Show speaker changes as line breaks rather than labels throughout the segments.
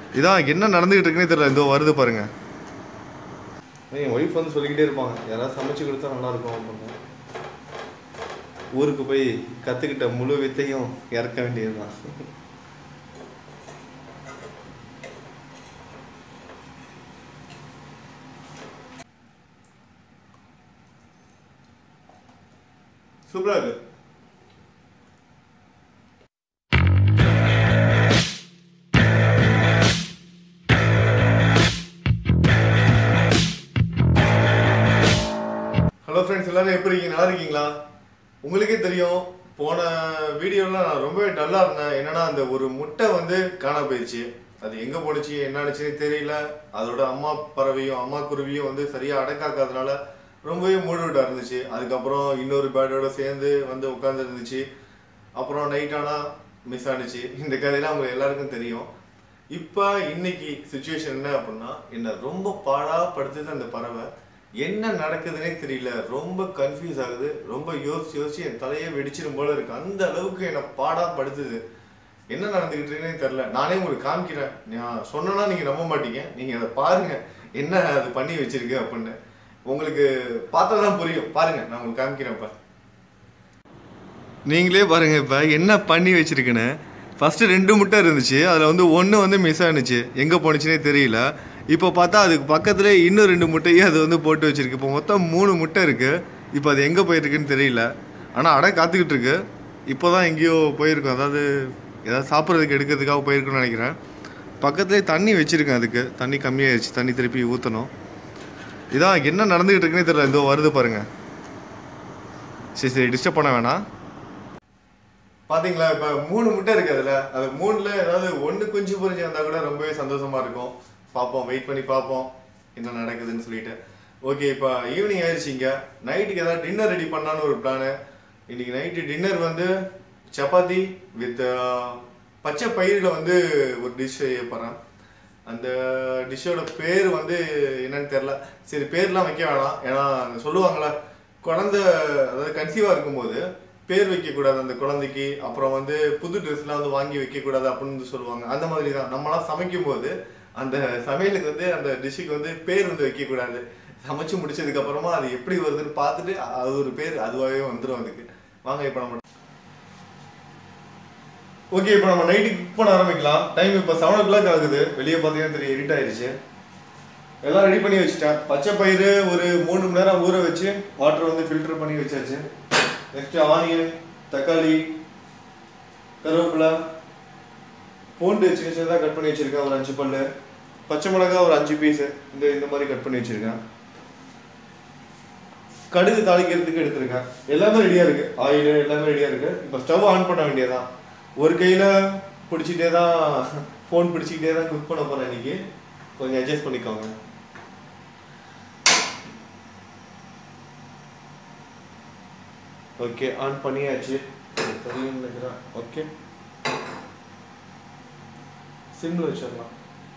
இதான் என்ன நடந்துகிட்டு இருக்குன்னே தெரியல இதோ வருது பாருங்க என் ஒய்ஃப் வந்து சொல்லிக்கிட்டே இருப்பாங்க யாராவது சமைச்சு கொடுத்தா நல்லா இருக்கும் அப்படின்னு ஊருக்கு போய் கற்றுக்கிட்ட முழு வித்தையும் இறக்க வேண்டியதுதான் சூப்பரா இருக்கு ஹலோ ஃப்ரெண்ட்ஸ் எல்லாரும் எப்படி இருக்கீங்க நல்லா இருக்கீங்களா உங்களுக்கே தெரியும் போன வீடியோவில் நான் ரொம்பவே டல்லாக இருந்தேன் என்னன்னா அந்த ஒரு முட்டை வந்து காண போயிடுச்சு அது எங்கே போணுச்சு என்னன்னுச்சுன்னு தெரியல அதோட அம்மா பறவையும் அம்மா குருவியும் வந்து சரியாக அடக்காக்காதனால ரொம்பவே மூழ்கிட்டா இருந்துச்சு அதுக்கப்புறம் இன்னொரு பேர்டோட சேர்ந்து வந்து உட்காந்து இருந்துச்சு அப்புறம் நைட் ஆனால் மிஸ் ஆனிச்சு இந்த கதையெல்லாம் அவங்க எல்லாருக்கும் தெரியும் இப்போ இன்னைக்கு சுச்சுவேஷன் என்ன அப்படின்னா என்ன ரொம்ப பாடா படுத்துது அந்த பறவை என்ன நடக்குதுன்னே தெரியல ரொம்ப கன்ஃபியூஸ் ஆகுது ரொம்ப யோசிச்சு யோசிச்சு என் தலையே வெடிச்சிரும் போல இருக்கு அந்த அளவுக்கு என்னை பாடா படுத்துது என்ன நடந்துகிட்டு இருக்குன்னே தெரியல நானே உங்களுக்கு காமிக்கிறேன் நான் சொன்னேன்னா நீங்க நம்ப மாட்டீங்க நீங்க அதை பாருங்க என்ன அது பண்ணி வச்சிருக்கு அப்படின்னு உங்களுக்கு பார்த்தா தான் புரியும் பாருங்க நான் உங்களுக்கு காமிக்கிறேன் இப்ப நீங்களே பாருங்க இப்போ என்ன பண்ணி வச்சிருக்குன்னு ஃபர்ஸ்ட் ரெண்டு முட்டை இருந்துச்சு அதில் வந்து ஒன்று வந்து மிஸ் ஆனுச்சு எங்கே போணுச்சுனே தெரியல இப்போ பார்த்தா அதுக்கு பக்கத்துல இன்னும் ரெண்டு முட்டையும் அது வந்து போட்டு வச்சிருக்கு இப்போ மொத்தம் மூணு முட்டை இருக்கு இப்போ அது எங்கே போயிருக்குன்னு தெரியல ஆனால் அடை காத்துக்கிட்டு இருக்கு இப்போ தான் எங்கேயோ போயிருக்கும் அதாவது ஏதாவது சாப்பிட்றதுக்கு எடுக்கிறதுக்காக போயிருக்குன்னு நினைக்கிறேன் பக்கத்துலேயே தண்ணி வச்சிருக்கேன் அதுக்கு தண்ணி கம்மியாயிருச்சு தண்ணி திருப்பி ஊற்றணும் இதான் என்ன நடந்துகிட்டு இருக்குன்னே தெரியல இதோ வருது பாருங்க சரி சரி டிஸ்டர்ப் பண்ண வேணாம் பாத்தீங்களா இப்ப மூணு முட்டை இருக்கு அதுல அது மூணுல ஏதாவது ஒண்ணு குஞ்சு பொரிஞ்சு வந்தா கூட ரொம்பவே சந்தோஷமா இருக்கும் பார்ப்போம் வெயிட் பண்ணி பார்ப்போம் என்ன நடக்குதுன்னு சொல்லிட்டு ஓகே இப்போ ஈவினிங் ஆயிடுச்சிங்க நைட்டுக்கு ஏதாவது டின்னர் ரெடி பண்ணலான்னு ஒரு பிளானு இன்னைக்கு நைட்டு டின்னர் வந்து சப்பாத்தி வித் பச்சை பயிரில் வந்து ஒரு டிஷ் செய்ய போகிறேன் அந்த டிஷ்ஷோட பேர் வந்து என்னன்னு தெரில சரி பேர்லாம் வைக்க வேணாம் ஏன்னா சொல்லுவாங்களே குழந்தை அதாவது கன்சீவாக இருக்கும்போது பேர் வைக்கக்கூடாது அந்த குழந்தைக்கு அப்புறம் வந்து புது ட்ரெஸ்லாம் வந்து வாங்கி வைக்கக்கூடாது அப்படின்னு வந்து சொல்லுவாங்க அந்த மாதிரி தான் நம்மளாம் சமைக்கும் போது அந்த சமையலுக்கு வந்து அந்த டிஷ்ஷுக்கு வந்து பேர் வந்து வைக்கக்கூடாது சமைச்சு முடிச்சதுக்கு அப்புறமா அது எப்படி வருதுன்னு பார்த்துட்டு அது ஒரு பேர் அதுவாகவே வந்துடும் அதுக்கு வாங்க இப்போ நம்ம ஓகே இப்போ நம்ம நைட்டு குக் பண்ண ஆரம்பிக்கலாம் டைம் இப்போ செவன் ஓ கிளாக் ஆகுது வெளியே பார்த்தீங்கன்னா தெரியும் இருட் ஆயிடுச்சு எல்லாம் ரெடி பண்ணி வச்சுட்டேன் பச்சை பயிறு ஒரு மூணு மணி நேரம் ஊற வச்சு வாட்டர் வந்து ஃபில்டர் பண்ணி வச்சாச்சு நெக்ஸ்ட் ஆனியன் தக்காளி கருவேப்பிலை பூண்டு சின்ன சின்னதாக கட் பண்ணி வச்சிருக்கேன் ஒரு அஞ்சு பல்லு பச்சை மிளகாய் ஒரு அஞ்சு பீஸ் இந்த இந்த மாதிரி கட் பண்ணி வச்சிருக்கேன் கடுகு தாளிக்கிறதுக்கு எடுத்திருக்கேன் எல்லாமே ரெடியா இருக்கு ஆயில் எல்லாமே ரெடியா இருக்கு இப்போ ஸ்டவ் ஆன் பண்ண வேண்டியதுதான் ஒரு கையில பிடிச்சிட்டே தான் ஃபோன் பிடிச்சிக்கிட்டே தான் குக் பண்ண போறேன் இன்னைக்கு கொஞ்சம் அட்ஜஸ்ட் பண்ணிக்கோங்க ஓகே ஆன் பண்ணியாச்சு தெரியும் நினைக்கிறேன் ஓகே சிம்ல வச்சிடலாம்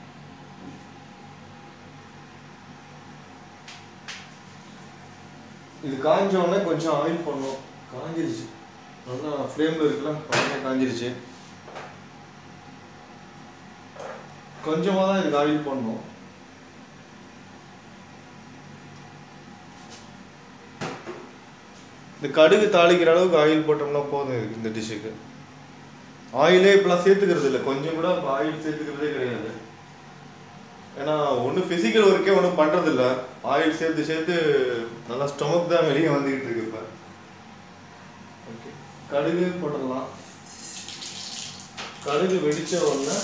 இது காஞ்ச உடனே கொஞ்சம் ஆயில் பண்ணும் காஞ்சிருச்சு நல்லா ஃப்ளேமில் இருக்குல்ல உடனே காஞ்சிருச்சு கொஞ்சமாக தான் இதுக்கு ஆயில் பண்ணணும் இந்த கடுகு தாளிக்கிற அளவுக்கு ஆயில் போட்டோம்னா போதும் இதுக்கு இந்த டிஷ்ஷுக்கு ஆயிலே இப்பெல்லாம் சேர்த்துக்கிறது இல்லை கொஞ்சம் கூட ஆயில் சேர்த்துக்கிறதே கிடையாது ஏன்னா ஒன்றும் ஃபிசிக்கல் ஒர்க்கே ஒன்றும் பண்ணுறது இல்லை ஆயில் சேர்த்து சேர்த்து நல்லா ஸ்டொமக் தான் வெளியே வந்துக்கிட்டு இருக்கு இப்போ ஓகே கடுகு போட்டுடலாம் கடுகு வெடிச்ச உடனே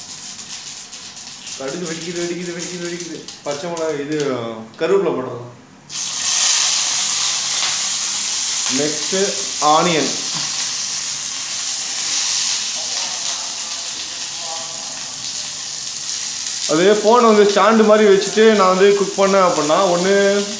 கடுகு வெடிக்குது வெடிக்குது வெடிக்குது வெடிக்குது பச்சை மிளகாய் இது கருவேப்பிலை போடலாம் நெக்ஸ்ட்டு ஆனியன் அதே ஃபோன் வந்து ஸ்டாண்டு மாதிரி வச்சுட்டு நான் வந்து குக் பண்ணேன் அப்படின்னா ஒன்று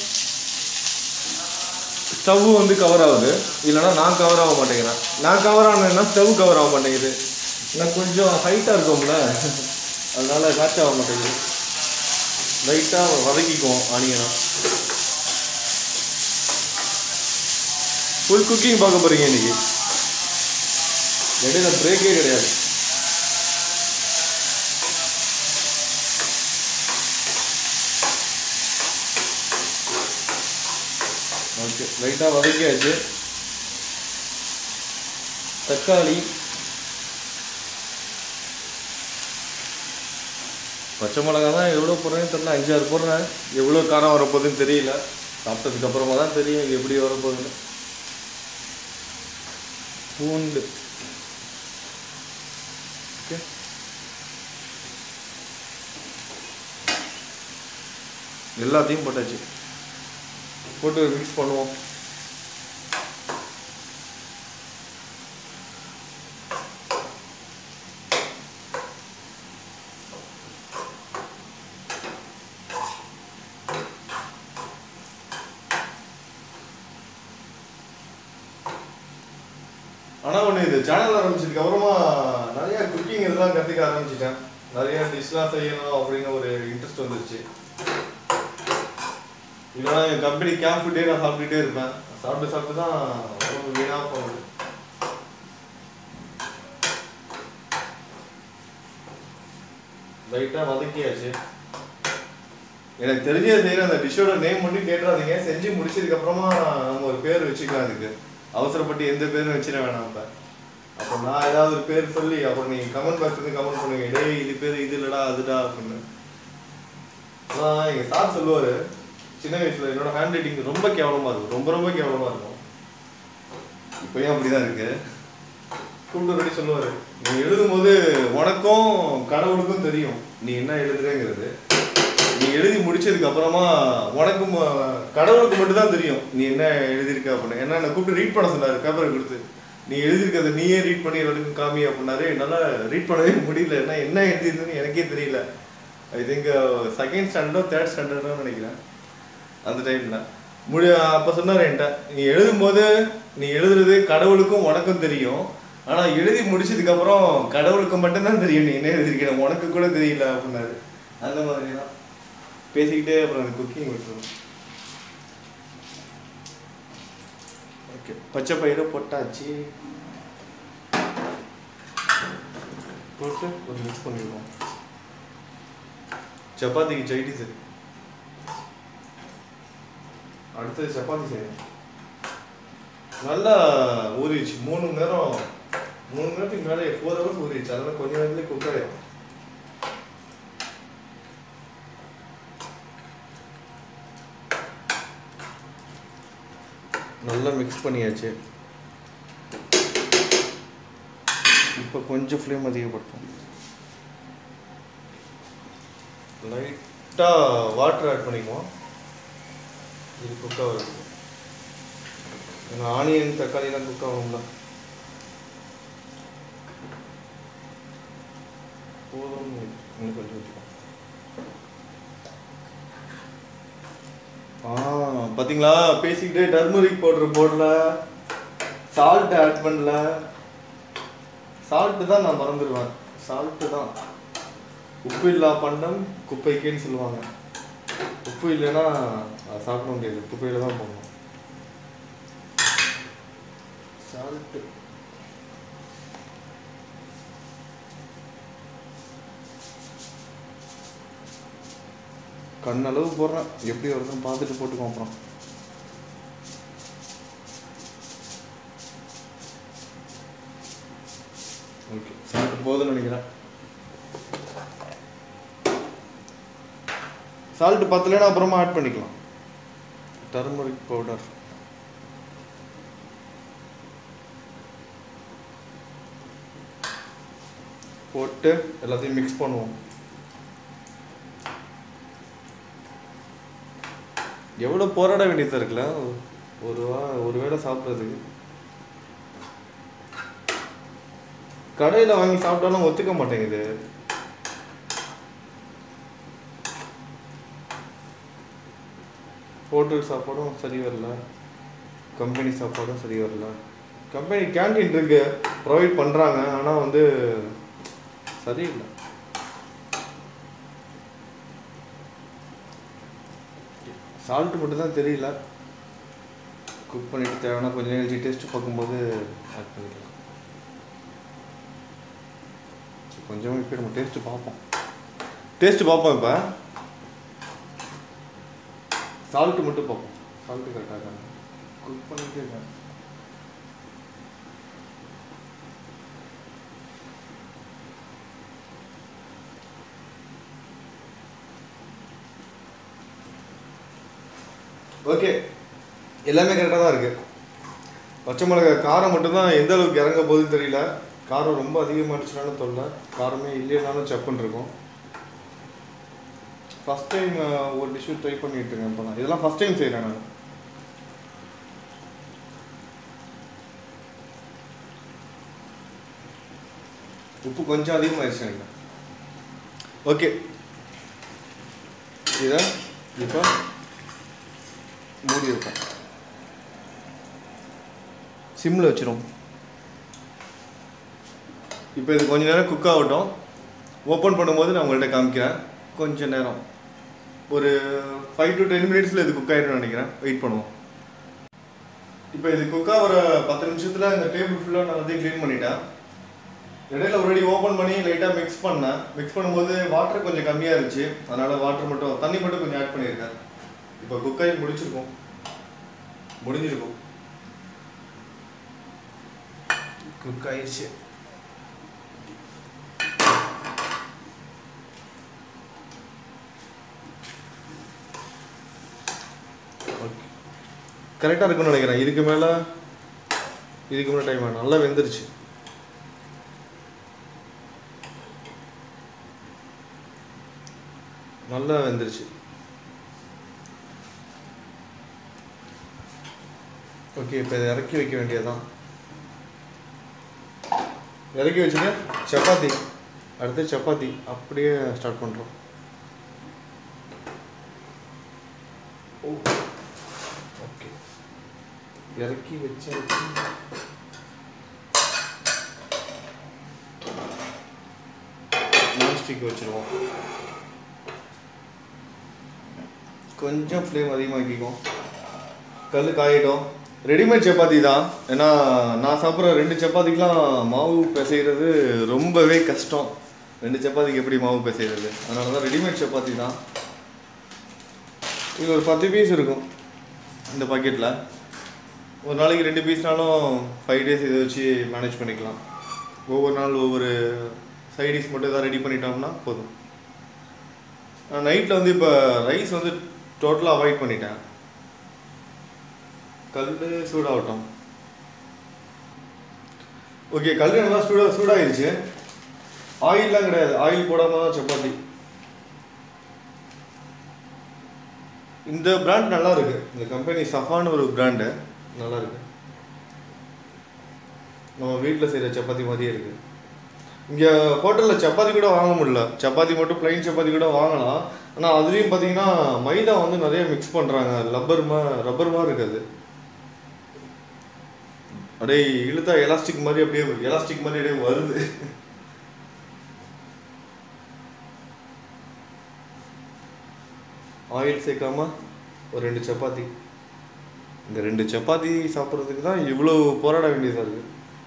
ஸ்டவ் வந்து கவர் ஆகுது இல்லைன்னா நான் கவர் ஆக மாட்டேங்கிறேன் நான் கவர் ஆனேன்னா ஸ்டவ் கவர் ஆக மாட்டேங்குது நான் கொஞ்சம் ஹைட்டாக இருக்கும்ல அதனால காட்சி ஆக மாட்டேங்குது லைட்டாக வதக்கிக்குவோம் ஆனியனா ஃபுல் குக்கிங் பார்க்க போறீங்க இன்னைக்கு இடையில பிரேக்கே கிடையாது ஓகே லைட்டாக வதக்கியாச்சு தக்காளி பச்சை மிளகா தான் எவ்வளோ போடுறேன்னு தெரியல அஞ்சாறு போடுறேன் எவ்வளோ காரம் வரப்போகுதுன்னு தெரியல சாப்பிட்டதுக்கு அப்புறமா தான் தெரியும் இது எப்படி வரப்போகுதுன்னு பூண்டு ஓகே எல்லாத்தையும் போட்டாச்சு போட்டு மிக்ஸ் பண்ணுவோம் ஆனால் ஒன்று இது சேனல் ஆரம்பிச்சதுக்கு அப்புறமா நிறைய குக்கிங் இதெல்லாம் கற்றுக்க ஆரம்பிச்சிட்டேன் நிறைய டிஷ்லாம் செய்யணும் அப்படின்னு ஒரு இன்ட்ரெஸ்ட் வந்துருச்சு இல்லைனா என் கம்பெனி கேம்ப் ஃபுட்டே நான் சாப்பிட்டுட்டே இருப்பேன் சாப்பிட்டு சாப்பிட்டு தான் உடம்பு வீணாக போகுது லைட்டாக வதக்கியாச்சு எனக்கு தெரிஞ்ச செய்கிற அந்த டிஷ்ஷோட நேம் மட்டும் கேட்டுறாதீங்க செஞ்சு முடிச்சதுக்கு அப்புறமா நம்ம ஒரு பேர் வச்சுக்கலாம் அதுக்கு அவசரப்பட்டு எந்த பேரும் வச்சிட வேணாம் அப்ப அப்போ நான் ஏதாவது ஒரு பேர் சொல்லி அப்புறம் நீங்க கமெண்ட் பாக்ஸ் வந்து கமெண்ட் பண்ணுங்க டேய் இது பேர் இது இல்லடா அதுடா அப்படின்னு அதான் எங்க சார் சொல்லுவாரு சின்ன வயசுல என்னோட ஹேண்ட் ரைட்டிங் ரொம்ப கேவலமா இருக்கும் ரொம்ப ரொம்ப கேவலமா இருக்கும் இப்பயும் அப்படிதான் இருக்கு கூப்பிட்டு ரெடி சொல்லுவாரு நீ எழுதும்போது உனக்கும் கடவுளுக்கும் தெரியும் நீ என்ன எழுதுறேங்கிறது நீ எழுதி முடிச்சதுக்கு அப்புறமா உனக்கும் அஹ், கடவுளுக்கு மட்டும் தான் தெரியும் நீ என்ன எழுதியிருக்க அப்படின்னு ஏன்னா என்னை கூப்பிட்டு ரீட் பண்ண சொன்னாரு பேப்பரை கொடுத்து நீ எழுதியிருக்கிறத நீயே ரீட் பண்ணி எல்லாருக்கும் காமி அப்படின்னாரு என்னால் ரீட் பண்ணவே முடியல ஏன்னா என்ன எழுதியிருந்ததுன்னு எனக்கே தெரியல ஐ திங்க் செகண்ட் ஸ்டாண்டர்டோ தேர்ட் ஸ்டாண்டர்டோ நினைக்கிறேன் அந்த டைமில் முடி அப்போ சொன்னார் என்கிட்ட நீ எழுதும்போது நீ எழுதுறது கடவுளுக்கும் உனக்கும் தெரியும் ஆனால் எழுதி முடிச்சதுக்கப்புறம் கடவுளுக்கு மட்டும்தான் தெரியும் நீ என்ன எழுதிருக்கிற உனக்கு கூட தெரியல அப்படின்னாரு அந்த மாதிரி தான் பேசிக்கிட்டே அப்புறம் அந்த குக்கிங் விட்டுருவோம் ஓகே பச்சை பயிரை போட்டாச்சு போட்டு ஒரு மிக்ஸ் பண்ணிடுவோம் சப்பாத்திக்கு சைடிஸ் அடுத்தது சப்பாத்தி செய்யணும் நல்லா ஊறிடுச்சு மூணு மணி நேரம் மூணு மணி நேரத்துக்கு மேலே ஃபோர் ஹவர்ஸ் ஊறிடுச்சு அதெல்லாம் கொஞ்ச நேரத்துலேயே குக் ஆயிடும் நல்லா மிக்ஸ் பண்ணியாச்சு இப்போ கொஞ்சம் ஃப்ளேம் அதிகப்படுத்தும் லைட்டாக வாட்டர் ஆட் பண்ணிக்குவோம் இது குக் ஆகுது ஆனியன் தக்காளிலாம் குக் ஆகும்ல போதும் இன்னும் கொஞ்சம் ஊற்றிக்கலாம் ஆ பாத்தீங்களா பேசிக்கிட்டே டர்மரிக் பவுடர் போடல சால்ட் ஆட் பண்ணல சால்ட்டு தான் நான் மறந்துடுவேன் சால்ட்டு தான் உப்பு இல்லா பண்டம் குப்பைக்கேன்னு சொல்லுவாங்க உப்பு இல்லைன்னா அதை சாப்பிட முடியாது குப்பையில தான் போடணும் சால்ட்டு கண்ணளவு போடுறேன் எப்படி வருதுன்னு பார்த்துட்டு போட்டுக்கோ அப்புறம் ஓகே சாப்பிட்டு போதும்னு நினைக்கிறேன் சால்ட் பத்தலைன்னா அப்புறமா ஆட் பண்ணிக்கலாம் டர்மரிக் பவுடர் போட்டு எல்லாத்தையும் மிக்ஸ் பண்ணுவோம் எவ்வளோ போராட வேண்டியதா இருக்குல்ல ஒரு வா ஒரு வேளை சாப்பிட்றதுக்கு கடையில் வாங்கி சாப்பிட்டாலும் ஒத்துக்க மாட்டேங்குது ஹோட்டல் சாப்பாடும் சரி வரல கம்பெனி சாப்பாடும் சரி வரல கம்பெனி கேண்டீன் இருக்கு ப்ரொவைட் பண்ணுறாங்க ஆனால் வந்து சரியில்லை சால்ட் மட்டும் தான் தெரியல குக் பண்ணிட்டு தேவைன்னா கொஞ்சம் நேரம் கழிச்சு டேஸ்ட் பார்க்கும்போது ஆட் பண்ணிக்கலாம் சரி, கொஞ்சம் இப்போ நம்ம டேஸ்ட் பார்ப்போம் டேஸ்ட் பார்ப்போம் இப்போ சால்ட் மட்டும் பார்ப்போம் சால்ட்டு கரெக்டாக இருக்காங்க குக் பண்ணிட்டே இருக்கேன் ஓகே எல்லாமே கரெக்டாக தான் இருக்கு பச்சை மிளகாய் காரம் மட்டும்தான் எந்த அளவுக்கு இறங்க போகுதுன்னு தெரியல காரம் ரொம்ப அதிகமாகிடுச்சுனாலும் தொல்லை காரமே இல்லைனாலும் சப்புன்னு இருக்கும் ஃபஸ்ட் டைம் ஒரு டிஷ்ஷு ட்ரை பண்ணிட்டு இருக்கேன் இப்போ நான் இதெல்லாம் ஃபஸ்ட் டைம் செய்கிறேன் நான் உப்பு கொஞ்சம் அதிகமாகிடுச்சு எனக்கு ஓகே இதை இப்போ மூடி இருக்கும் சிம்மில் வச்சிரும் இப்போ இது கொஞ்ச நேரம் குக் ஆகட்டும் ஓப்பன் பண்ணும்போது நான் உங்கள்கிட்ட காமிக்கிறேன் கொஞ்ச நேரம் ஒரு ஃபைவ் டு டென் மினிட்ஸில் இது குக் ஆகிடும்னு நினைக்கிறேன் வெயிட் பண்ணுவோம் இப்போ இது குக் ஆகிற பத்து நிமிஷத்தில் இந்த டேபிள் ஃபுல்லாக நான் வந்து க்ளீன் பண்ணிட்டேன் இடையில ஒரு ஓப்பன் பண்ணி லைட்டாக மிக்ஸ் பண்ணேன் மிக்ஸ் பண்ணும்போது வாட்டர் கொஞ்சம் கம்மியாக இருந்துச்சு அதனால் வாட்டர் மட்டும் தண்ணி மட்டும் கொஞ்சம் ஆட் பண்ணியிருக்கேன் இப்போ குக் ஆகி முடிச்சிருக்கோம் முடிஞ்சிருக்கும் குக் ஆயிடுச்சு ஓகே கரெக்டாக இருக்கும்னு நினைக்கிறேன் இதுக்கு மேலே இதுக்கு மேலே டைம் வேணும் நல்லா வெந்துருச்சு நல்லா வெந்துருச்சு ஓகே இப்போ இதை இறக்கி வைக்க வேண்டியதுதான் இறக்கி வச்சுட்டு சப்பாத்தி அடுத்து சப்பாத்தி அப்படியே ஸ்டார்ட் பண்ணுறோம் ஓகே இறக்கி வச்சாச்சு நான்ஸ்டிக் வச்சுருவோம் கொஞ்சம் ஃப்ளேம் அதிகமாக்கிக்குவோம் கல் காயிடும் ரெடிமேட் சப்பாத்தி தான் ஏன்னா நான் சாப்பிட்ற ரெண்டு சப்பாத்திக்கெலாம் மாவு பிசைகிறது ரொம்பவே கஷ்டம் ரெண்டு சப்பாத்திக்கு எப்படி மாவு பிசைகிறது அதனால தான் ரெடிமேட் சப்பாத்தி தான் இது ஒரு பத்து பீஸ் இருக்கும் இந்த பாக்கெட்டில் ஒரு நாளைக்கு ரெண்டு பீஸ்னாலும் ஃபைவ் டேஸ் இதை வச்சு மேனேஜ் பண்ணிக்கலாம் ஒவ்வொரு நாள் ஒவ்வொரு சைடிஷ் மட்டும் எதாவது ரெடி பண்ணிட்டோம்னா போதும் நான் நைட்டில் வந்து இப்போ ரைஸ் வந்து டோட்டலாக அவாய்ட் பண்ணிட்டேன் கல் சூடாகட்டும் ஓகே கல் நல்லா சூடா சூடாயிருச்சு ஆயில்லாம் கிடையாது ஆயில் போடாம தான் சப்பாத்தி இந்த பிராண்ட் நல்லா இருக்கு இந்த கம்பெனி சஃபான்னு ஒரு பிராண்டு நல்லா இருக்கு நம்ம வீட்டில் செய்கிற சப்பாத்தி மாதிரியே இருக்கு இங்கே ஹோட்டலில் சப்பாத்தி கூட வாங்க முடியல சப்பாத்தி மட்டும் plain சப்பாத்தி கூட வாங்கலாம் ஆனால் அதுலேயும் பார்த்தீங்கன்னா மைதா வந்து நிறைய மிக்ஸ் பண்ணுறாங்க ரப்பர் மா ரப்பர் மாதிரி இருக்காது அப்படியே இழுத்தா எலாஸ்டிக் மாதிரி அப்படியே எலாஸ்டிக் மாதிரி அப்படியே வருது ஆயில் சேர்க்காம ஒரு ரெண்டு சப்பாத்தி இந்த ரெண்டு சப்பாத்தி சாப்பிட்றதுக்கு தான் இவ்வளோ போராட வேண்டியதாக இருக்கு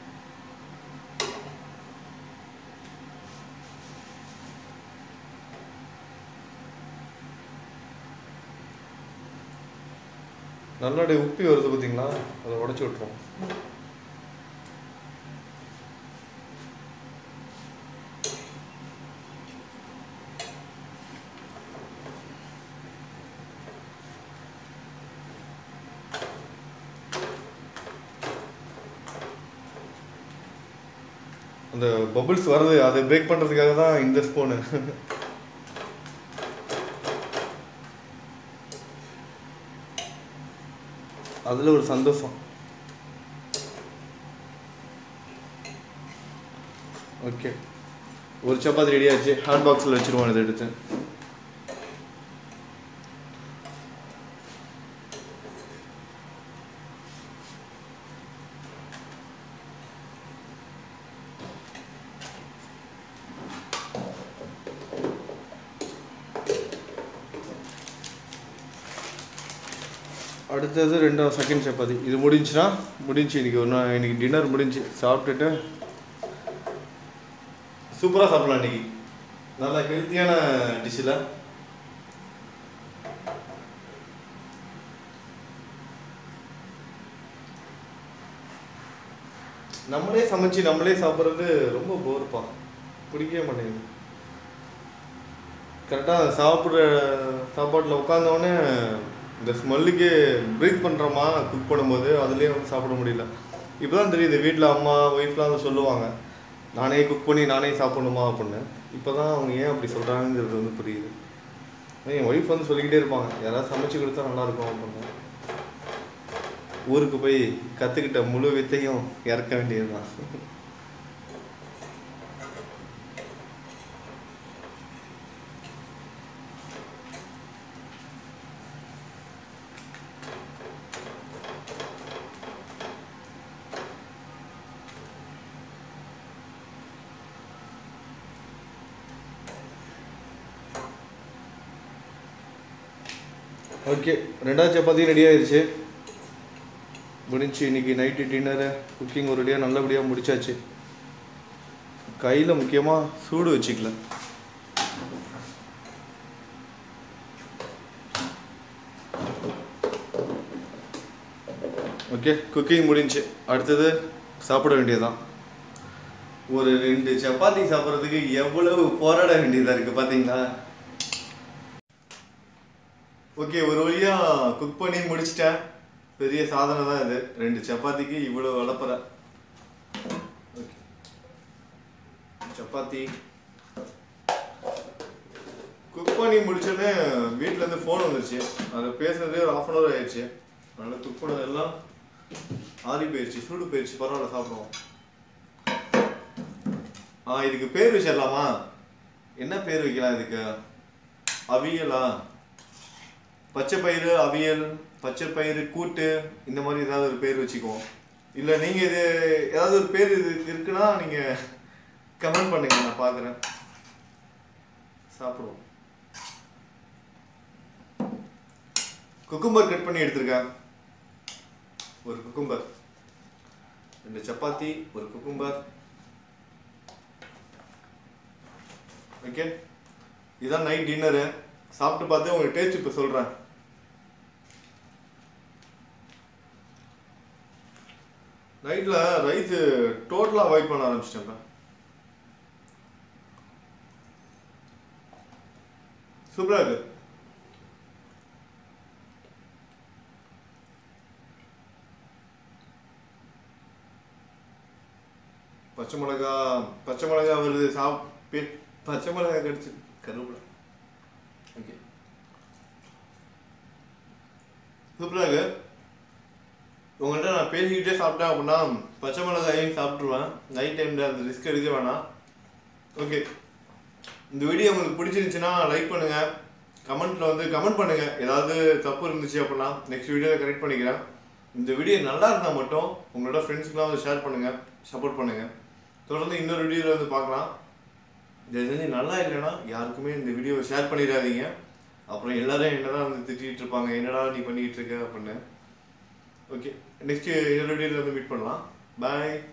நல்லா அப்படியே உப்பி வருது பார்த்தீங்களா அதை உடச்சி விட்டுரும் அந்த பபிள்ஸ் வருது அதை பிரேக் பண்ணுறதுக்காக தான் இந்த ஸ்பூனு அதில் ஒரு சந்தோஷம் ஓகே ஒரு சப்பாத்தி ரெடி ஆச்சு ஹாட் பாக்ஸில் வச்சுருவோம் இதை எடுத்து அடுத்தது ரெண்டாவது செகண்ட் சப்பாத்தி இது முடிஞ்சுன்னா முடிஞ்சு இன்னைக்கு ஒரு நாள் இன்னைக்கு டின்னர் முடிஞ்சு சாப்பிட்டுட்டு சூப்பராக சாப்பிடலாம் இன்னைக்கு நல்லா ஹெல்த்தியான டிஷ்ஷில் நம்மளே சமைச்சு நம்மளே சாப்பிட்றது ரொம்ப போர்ப்பா பிடிக்கவே மாட்டேங்குது கரெக்டாக சாப்பிட்ற சாப்பாட்டில் உட்காந்தோடனே இந்த ஸ்மெல்லுக்கு ப்ரீத் பண்ணுறோமா குக் பண்ணும்போது அதுலேயே வந்து சாப்பிட முடியல இப்போ தான் தெரியுது வீட்டில் அம்மா ஒய்ஃப்லாம் வந்து சொல்லுவாங்க நானே குக் பண்ணி நானே சாப்பிடணுமா அப்படின்னு இப்போ தான் அவங்க ஏன் அப்படி சொல்கிறாங்கிறது வந்து புரியுது ஆனா என் ஒய்ஃப் வந்து சொல்லிக்கிட்டே இருப்பாங்க யாராவது சமைச்சு கொடுத்தா நல்லாயிருக்கும் அப்படின்னு ஊருக்கு போய் கற்றுக்கிட்ட முழு வித்தையும் இறக்க வேண்டியதுதான் ஓகே ரெண்டாவது சப்பாத்தி ரெடி ஆயிருச்சு முடிஞ்சு இன்னைக்கு நைட்டு டின்னரு குக்கிங் ஒரு ரெடியாக நல்லபடியாக முடிச்சாச்சு கையில் முக்கியமாக சூடு வச்சுக்கல ஓகே குக்கிங் முடிஞ்சு அடுத்தது சாப்பிட வேண்டியதுதான் ஒரு ரெண்டு சப்பாத்தி சாப்பிட்றதுக்கு எவ்வளவு போராட வேண்டியதாக இருக்குது பார்த்தீங்களா ஓகே ஒரு வழியா குக் பண்ணி முடிச்சிட்டேன் பெரிய சாதனை தான் இது ரெண்டு சப்பாத்திக்கு இவ்வளோ வளப்பற ஓகே சப்பாத்தி குக் பண்ணி முடிச்சோடனே வீட்டில் இருந்து ஃபோன் வந்துருச்சு அதை பேசுனதே ஒரு ஆஃப் அன் ஹவர் ஆயிடுச்சு அதனால குக் பண்ணதெல்லாம் ஆறி போயிடுச்சு சூடு போயிடுச்சு பரவாயில்ல சாப்பிடுவோம் ஆ இதுக்கு பேர் வச்சிடலாமா என்ன பேர் வைக்கலாம் இதுக்கு அவியலா பச்சை பயிறு அவியல் பச்சை பயிறு கூட்டு இந்த மாதிரி ஏதாவது ஒரு பேர் வச்சுக்குவோம் இல்லை நீங்கள் இது ஏதாவது ஒரு பேர் இது இருக்குன்னா நீங்கள் கமெண்ட் பண்ணுங்க நான் பார்க்குறேன் சாப்பிடுவோம் குக்கும்பர் கட் பண்ணி எடுத்திருக்கேன் ஒரு குக்கும்பர் ரெண்டு சப்பாத்தி ஒரு குக்கும்பர் ஓகே இதான் நைட் டின்னரு சாப்பிட்டு பார்த்து உங்களுக்கு டேஸ்ட் இப்போ சொல்கிறேன் நைட்டில் ரைஸு டோட்டலாக அவாய்ட் பண்ண ஆரம்பிச்சிட்டேன் இப்போ சூப்பராக இருக்கு பச்சை மிளகா பச்சை மிளகா வருது சாப் பே- பச்சை மிளகா கடிச்சு கருவேப்பிலை ஓகே சூப்பராக இருக்கு உங்கள்கிட்ட நான் பேசிக்கிட்டே சாப்பிட்டேன் அப்படின்னா பச்சை மிளகாயும் சாப்பிட்ருவேன் நைட் டைமில் அந்த ரிஸ்க் எடுக்க வேணாம் ஓகே இந்த வீடியோ உங்களுக்கு பிடிச்சிருந்துச்சுன்னா லைக் பண்ணுங்க கமெண்ட்ல வந்து கமெண்ட் பண்ணுங்க ஏதாவது தப்பு இருந்துச்சு அப்படின்னா நெக்ஸ்ட் வீடியோவில் கரெக்ட் பண்ணிக்கிறேன் இந்த வீடியோ நல்லா இருந்தால் மட்டும் உங்களோட ஃப்ரெண்ட்ஸ்க்குலாம் வந்து ஷேர் பண்ணுங்க சப்போர்ட் பண்ணுங்க தொடர்ந்து இன்னொரு வீடியோவில் வந்து பார்க்கலாம் இது செஞ்சு நல்லா இல்லைன்னா யாருக்குமே இந்த வீடியோவை ஷேர் பண்ணிடாதீங்க அப்புறம் எல்லாரும் என்னதான் வந்து திட்டிகிட்டு இருப்பாங்க என்னடா நீ பண்ணிக்கிட்டு இருக்க அப்படின்னு ஓகே நெக்ஸ்ட் இன்னொரு வீடியோவில் வந்து மீட் பண்ணலாம் பாய்